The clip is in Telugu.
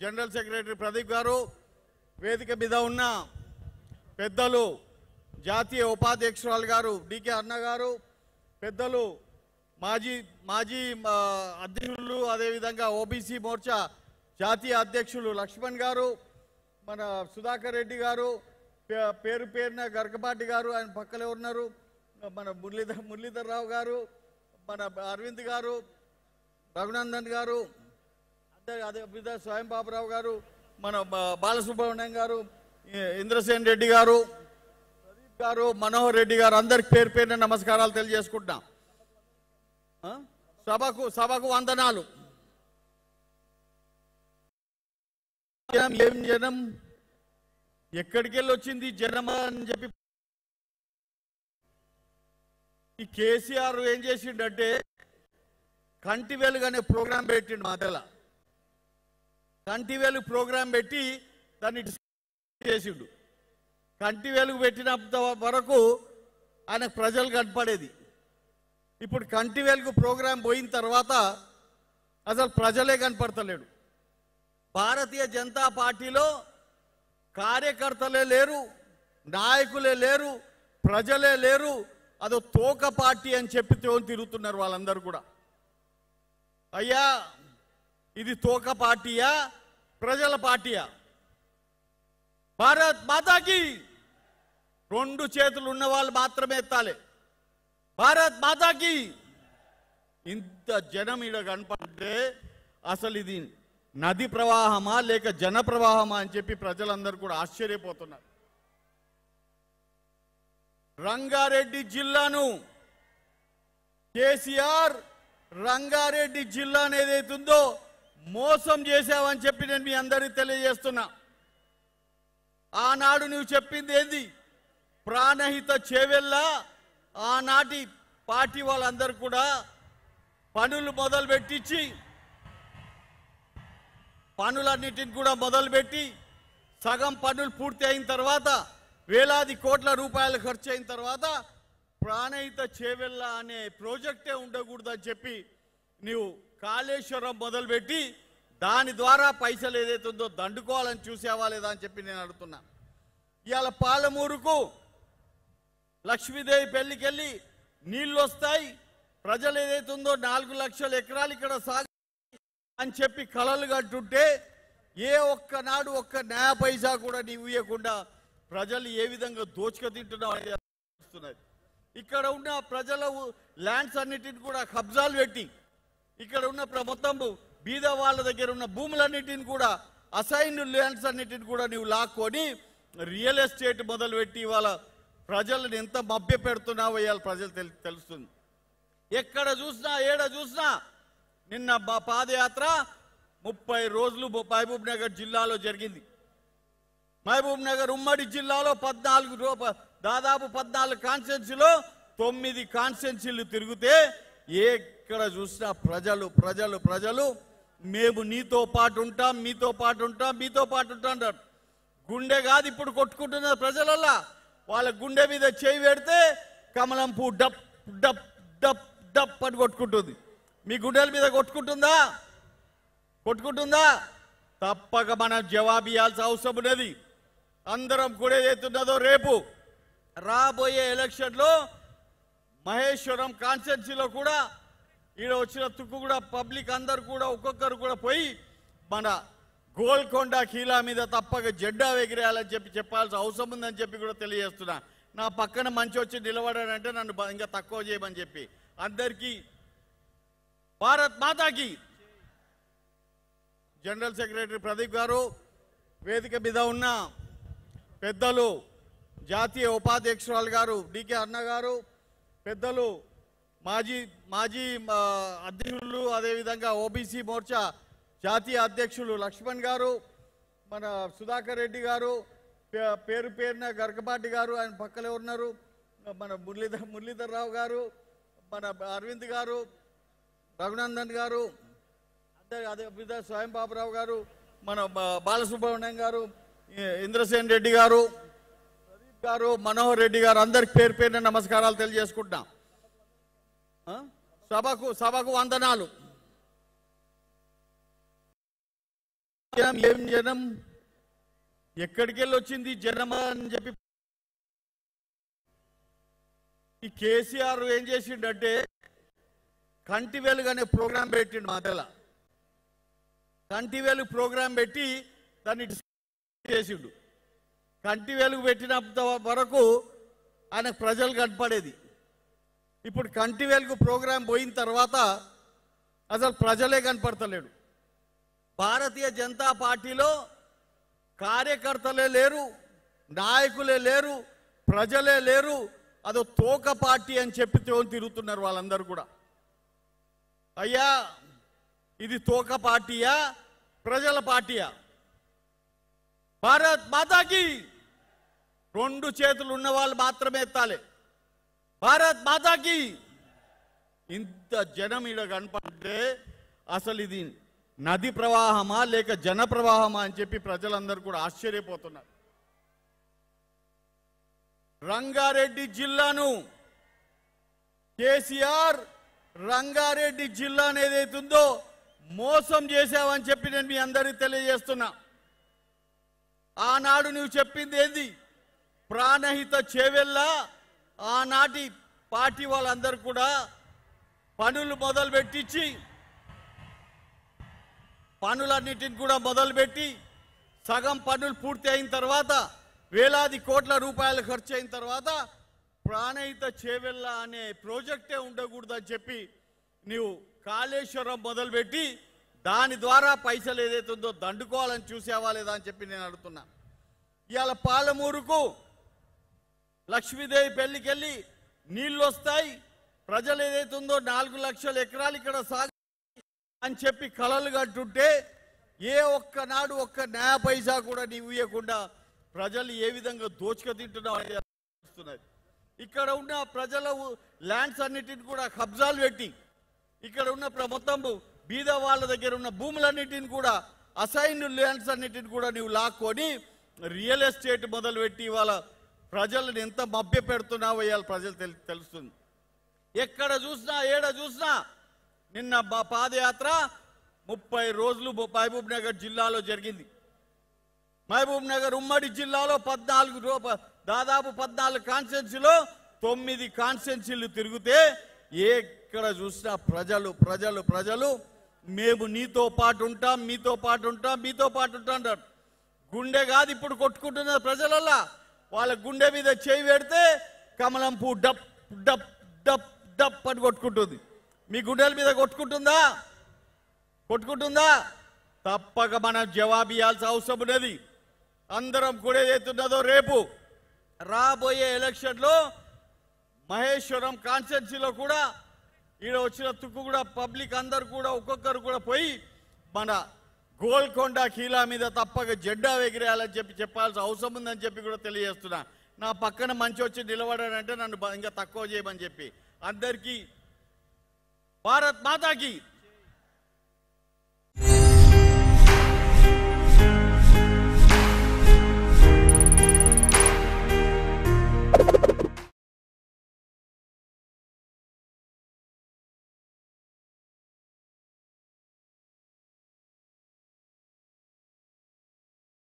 జనరల్ సెక్రటరీ ప్రదీప్ గారు వేదిక మీద ఉన్న పెద్దలు జాతీయ ఉపాధ్యక్షురాలు గారు డికే అన్న గారు పెద్దలు మాజీ మాజీ ఆ, అధ్యక్షులు అదేవిధంగా ఓబీసీ మోర్చా జాతీయ అధ్యక్షులు లక్ష్మణ్ గారు మన సుధాకర్ రెడ్డి గారు పే- పేరు పేరున గరకపాటి గారు ఆయన పక్కనే ఉన్నారు మన మురళీధర్ మురళీధర్ రావు గారు మన అరవింద్ గారు రఘునందన్ గారు అదే అదే విధ స్వయం బాబురావు గారు మన బ- బాలసుబ్రహ్మణ్యం గారు ఈ- ఇంద్రసేన్ రెడ్డి గారు ప్రదీప్ గారు మనోహర్ రెడ్డి గారు అందరికి పేరు పేరున నమస్కారాలు తెలియజేసుకుంటున్నాం ఆ? సభకు సభకు వందనాలు జనం ఏం జనం ఎక్కడికి వెళ్ళి వచ్చింది ఈ జనం అని చెప్పి ఈ కేసీఆర్ ఏం చేసిండంటే కంటి వెలుగు అనే ప్రోగ్రాం పెట్టిండు మధ్యలో కంటి వెలుగు ప్రోగ్రాం పెట్టి దాన్ని డిస్కస్ చేసిండు కంటి వెలుగు పెట్టినంత వరకు ఆయన ప్రజలు కనపడేది ఇప్పుడు కంటి వెలుగు ప్రోగ్రాం పోయిన తర్వాత అసలు ప్రజలే కనపడతలేడు భారతీయ జనతా పార్టీలో కార్యకర్తలే లేరు నాయకులే లేరు ప్రజలే లేరు అదో తోక పార్టీ అని చెప్పి తోని తిరుగుతున్నారు వాళ్ళందరూ కూడా అయ్యా ఇది తోక పార్టీయా ప్రజల పార్టీయా భారత్ మాతాకి రెండు చేతులు ఉన్న వాళ్ళు మాత్రమే ఎత్తాలి భారత్ మాతాకి ఇంత జనం ఈడ కనపడితే అసలు ఇది నది ప్రవాహమా లేక జన ప్రవాహమా అని చెప్పి ప్రజలందరూ కూడా ఆశ్చర్యపోతున్నారు రంగారెడ్డి జిల్లాను కేసీఆర్ రంగారెడ్డి జిల్లా ఏదైతుందో మోసం చేశావని చెప్పి నేను మీ అందరికీ తెలియజేస్తున్నా ఆనాడు నువ్వు చెప్పింది ఏంది ప్రాణహిత చేవెల్లా ఆనాటి పార్టీ వాళ్ళందరూ కూడా పనులు మొదలు పెట్టించి పనులన్నిటిని కూడా మొదలుపెట్టి సగం పనులు పూర్తి అయిన తర్వాత వేలాది కోట్ల రూపాయలు ఖర్చు అయిన తర్వాత ప్రాణహిత చేవెళ్ళ అనే ప్రాజెక్టే ఉండకూడదని చెప్పి నీవు కాళేశ్వరం మొదలుపెట్టి దాని ద్వారా పైసలు ఏదైతే ఉందో దండుకోవాలని చూసావా లేదా అని చెప్పి నేను అడుగుతున్నా ఇవాళ పాలమూరుకు లక్ష్మీదేవి పెళ్లికెళ్ళి నీళ్ళు వస్తాయి ప్రజలు ఏదైతే ఉందో నాలుగు లక్షల ఎకరాలు ఇక్కడ సాగు అని చెప్పి కలలు కట్టుంటే ఏ ఒక్క నాడు ఒక్క న్యాయ పైసా కూడా నీవు ఇవ్వకుండా ప్రజలు ఏ విధంగా దోచుక తింటున్నావు అనేది తెలుస్తున్నది ఇక్కడ ఉన్న ప్రజల ఉ- ల్యాండ్స్ అన్నిటిని కూడా కబ్జాలు పెట్టి ఇక్కడ ఉన్న ప్ర- మొత్తం బీద వాళ్ళ దగ్గర ఉన్న భూములన్నిటిని కూడా అసైన్ ల్యాండ్స్ అన్నిటిని కూడా నీవు లాక్కొని రియల్ ఎస్టేట్ మొదలుపెట్టి ఇవాళ ప్రజలను ఎంత మభ్య పెడుతున్నావో ఇవాళ ప్రజలు తెలు తెలుస్తుంది ఎక్కడ చూసినా ఏడ చూసినా నిన్న మా పాదయాత్ర ముప్పై రోజులు మహబూబ్ నగర్ జిల్లాలో జరిగింది మహబూబ్ నగర్ ఉమ్మడి జిల్లాలో పద్నాలుగు రూప దాదాపు పద్నాలుగు కాన్స్టెన్సీలో తొమ్మిది కాన్స్టెన్సీలు తిరిగితే ఎక్కడ చూసినా ప్రజలు ప్రజలు ప్రజలు మేము నీతో పాటు ఉంటాం మీతో పాటు ఉంటాం మీతో పాటు ఉంటాం అంటారు గుండె కాదు ఇప్పుడు కొట్టుకుంటున్న ప్రజలల్లా వాళ్ళ గుండె మీద చేయి పెడితే కమలం పువ్వు డప్ డప్ డప్ డప్ అని కొట్టుకుంటుంది మీ గుండెల మీద కొట్టుకుంటుందా కొట్టుకుంటుందా తప్పక మనం జవాబు ఇవ్వాల్సిన అవసరం ఉన్నది అందరం కూడా ఏదైతున్నదో రేపు రాబోయే ఎలక్షన్లో మహేశ్వరం కాన్స్టెన్సీలో కూడా ఈడ వచ్చిన తుక్కు కూడా పబ్లిక్ అందరు కూడా ఒక్కొక్కరు కూడా పోయి మన గోల్కొండ కీలా మీద తప్పక జెండా ఎగిరేయాలని చెప్పి చెప్పాల్సిన అవసరం ఉందని చెప్పి కూడా తెలియజేస్తున్నా నా పక్కన మంచి వచ్చి నిలబడాడంటే నన్ను బ- ఇంకా తక్కువ చేయమని చెప్పి అందరికీ భారత్ మాతాకి జనరల్ సెక్రటరీ ప్రదీప్ గారు వేదిక మీద ఉన్న పెద్దలు జాతీయ ఉపాధ్యక్షురాలు గారు డికే అన్న గారు పెద్దలు మాజీ మాజీ ఆ, అధ్యక్షులు అదేవిధంగా ఓబీసీ మోర్చా జాతీయ అధ్యక్షులు లక్ష్మణ్ గారు మన సుధాకర్ రెడ్డి గారు పే- పేరు పేరున గరకపాటి గారు ఆయన పక్కనే ఉన్నారు మన మురళీధర్ మురళీధర్ రావు గారు మన అరవింద్ గారు రఘునందన్ గారు అదే అదే విధ స్వయం బాబురావు గారు మన బ- బాలసుబ్రహ్మణ్యం గారు ఈ- ఇంద్రసేన్ రెడ్డి గారు ప్రదీప్ గారు మనోహర్ రెడ్డి గారు అందరికి పేరు పేరున నమస్కారాలు తెలియజేసుకుంటున్నాం ఆ? సభకు సభకు వందనాలు జనం ఏం జనం ఎక్కడికి వెళ్ళి వచ్చింది జనం అని చెప్పి ఈ కేసీఆర్ ఏం చేసిండంటే కంటి వెలుగు అనే ప్రోగ్రాం పెట్టిండు మధ్యలో కంటి వెలుగు ప్రోగ్రాం పెట్టి దాన్ని డిస్కస్ చేసిండు కంటి వెలుగు పెట్టినంత వరకు ఆయన ప్రజలు కనపడేది ఇప్పుడు కంటి వెలుగు ప్రోగ్రాం పోయిన తర్వాత అసలు ప్రజలే కనపడతలేడు భారతీయ జనతా పార్టీలో కార్యకర్తలే లేరు నాయకులే లేరు ప్రజలే లేరు అదో తోక పార్టీ అని చెప్పి తో- తిరుగుతున్నారు వాళ్ళందరూ కూడా అయ్యా ఇది తోక పార్టీయా ప్రజల పార్టీయా భారత్ మాతాకి రెండు చేతులు ఉన్న వాళ్ళు మాత్రమే ఎత్తాలి భారత్ మాతాకి ఇంత జనం ఈడ కనపడితే అసలు ఇది నది ప్రవాహమా లేక జన ప్రవాహమా అని చెప్పి ప్రజలందరూ కూడా ఆశ్చర్యపోతున్నారు రంగారెడ్డి జిల్లాను కేసీఆర్ రంగారెడ్డి జిల్లా ఏదైతుందో మోసం చేశావని చెప్పి నేను మీ అందరికీ తెలియజేస్తున్నా ఆనాడు నువ్వు చెప్పింది ఏంది ప్రాణహిత చేవెళ్ళ ఆనాటి పార్టీ వాళ్ళందరూ కూడా పనులు మొదలు పెట్టించి పనులన్నిటిని కూడా మొదలుపెట్టి సగం పనులు పూర్తి అయిన తర్వాత వేలాది కోట్ల రూపాయలు ఖర్చు అయిన తర్వాత ప్రాణహిత చేవెళ్ళ అనే ప్రాజెక్టే ఉండకూడదని చెప్పి నీవు కాళేశ్వరం మొదలుపెట్టి దాని ద్వారా పైసలు ఏదైతే ఉందో దండుకోవాలని చూసావా లేదా అని చెప్పి నేను అడుగుతున్నా ఇవాళ పాలమూరుకు లక్ష్మీదేవి పెళ్లికెళ్ళి నీళ్ళు వస్తాయి ప్రజలు ఏదైతే ఉందో నాలుగు లక్షల ఎకరాలు ఇక్కడ సాగు అని చెప్పి కలలు కట్టుంటే ఏ ఒక్క నాడు ఒక్క న్యాయ పైసా కూడా నీవు ఇవ్వకుండా ప్రజలు ఏ విధంగా దోచుక తింటున్నావు అనేది అనిపిస్తున్నది ఇక్కడ ఉన్న ప్రజల ఉ- ల్యాండ్స్ అన్నిటిని కూడా కబ్జాలు పెట్టి ఇక్కడ ఉన్న ప్ర- మొత్తం బీద వాళ్ళ దగ్గర ఉన్న భూములన్నిటిని కూడా అసైన్ ల్యాండ్స్ అన్నిటిని కూడా నీవు లాక్కొని రియల్ ఎస్టేట్ మొదలుపెట్టి ఇవాళ ప్రజలను ఎంత మభ్య పెడుతున్నావో ఇవాళ ప్రజలు తెలు- తెలుస్తుంది ఎక్కడ చూసినా ఏడ చూసినా నిన్న బ- పాదయాత్ర ముప్పై రోజులు బొ- మహబూబ్ నగర్ జిల్లాలో జరిగింది మహబూబ్ నగర్ ఉమ్మడి జిల్లాలో పద్నాలుగు రూ- ప- దాదాపు పద్నాలుగు కాన్స్టెన్సీలో తొమ్మిది కాన్స్టెన్సీలు తిరిగితే ఎక్కడ చూసినా ప్రజలు ప్రజలు ప్రజలు మేము నీతో పాటు ఉంటాం మీతో పాటు ఉంటాం మీతో పాటు ఉంటాం అంటారు గుండె కాదు ఇప్పుడు కొట్టుకుంటున్న ప్రజలల్లా వాళ్ళ గుండె మీద చేయి పెడితే కమలం పువ్వు డప్ డప్ డప్ డప్ అని కొట్టుకుంటుంది మీ గుండెల మీద కొట్టుకుంటుందా కొట్టుకుంటుందా తప్పక మనం జవాబు ఇవ్వాల్సిన అవసరం ఉన్నది అందరం కూడా ఏదైతున్నదో రేపు రాబోయే ఎలక్షన్లో మహేశ్వరం కాన్స్టిట్యున్సీలో కూడా ఈడ వచ్చిన తుక్కు కూడా పబ్లిక్ అందరు కూడా ఒక్కొక్కరు కూడా పోయి మన గోల్కొండ కీలా మీద తప్పక జెండా ఎగిరేయాలని చెప్పి చెప్పాల్సిన అవసరం ఉందని చెప్పి కూడా తెలియజేస్తున్నా నా పక్కన మంచి వచ్చి నిలబడాడంటే నన్ను బ- ఇంకా తక్కువ చేయమని చెప్పి అందరికీ భారత్ మాతాకి